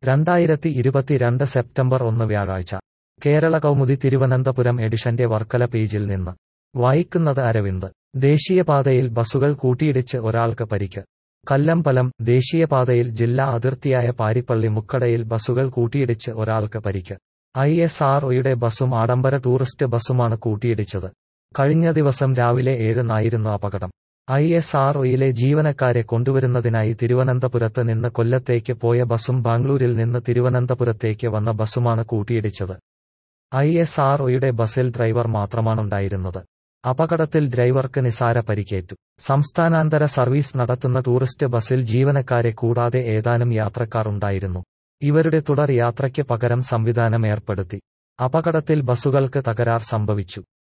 രണ്ടായിരത്തി ഇരുപത്തിരണ്ട് സെപ്റ്റംബർ ഒന്ന് വ്യാഴാഴ്ച കേരള കൗമുദി തിരുവനന്തപുരം എഡിഷന്റെ വർക്കല പേജിൽ നിന്ന് വായിക്കുന്നത് അരവിന്ദ് ദേശീയപാതയിൽ ബസുകൾ കൂട്ടിയിടിച്ച് ഒരാൾക്ക് പരിക്ക് കല്ലമ്പലം ദേശീയപാതയിൽ ജില്ലാ അതിർത്തിയായ പാരിപ്പള്ളി മുക്കടയിൽ ബസുകൾ കൂട്ടിയിടിച്ച് ഒരാൾക്ക് പരിക്ക് ഐ എസ് ആർ ഒയുടെ ബസും ആഡംബര ടൂറിസ്റ്റ് ബസുമാണ് കൂട്ടിയിടിച്ചത് കഴിഞ്ഞ ദിവസം രാവിലെ ഏഴിനായിരുന്നു അപകടം ഐ എസ് ആർ ഒയിലെ ജീവനക്കാരെ കൊണ്ടുവരുന്നതിനായി തിരുവനന്തപുരത്ത് നിന്ന് കൊല്ലത്തേക്ക് പോയ ബസും ബാംഗ്ലൂരിൽ നിന്ന് തിരുവനന്തപുരത്തേക്ക് വന്ന ബസുമാണ് കൂട്ടിയിടിച്ചത് ഐ എസ് ആർ ഒയുടെ ബസിൽ ഡ്രൈവർ മാത്രമാണുണ്ടായിരുന്നത് അപകടത്തിൽ ഡ്രൈവർക്ക് നിസാര പരിക്കേറ്റു സംസ്ഥാനാന്തര സർവീസ് നടത്തുന്ന ടൂറിസ്റ്റ് ബസിൽ ജീവനക്കാരെ കൂടാതെ ഏതാനും യാത്രക്കാർ ഉണ്ടായിരുന്നു ഇവരുടെ തുടർ യാത്രയ്ക്ക് പകരം സംവിധാനം ഏർപ്പെടുത്തി അപകടത്തിൽ ബസുകൾക്ക് തകരാർ സംഭവിച്ചു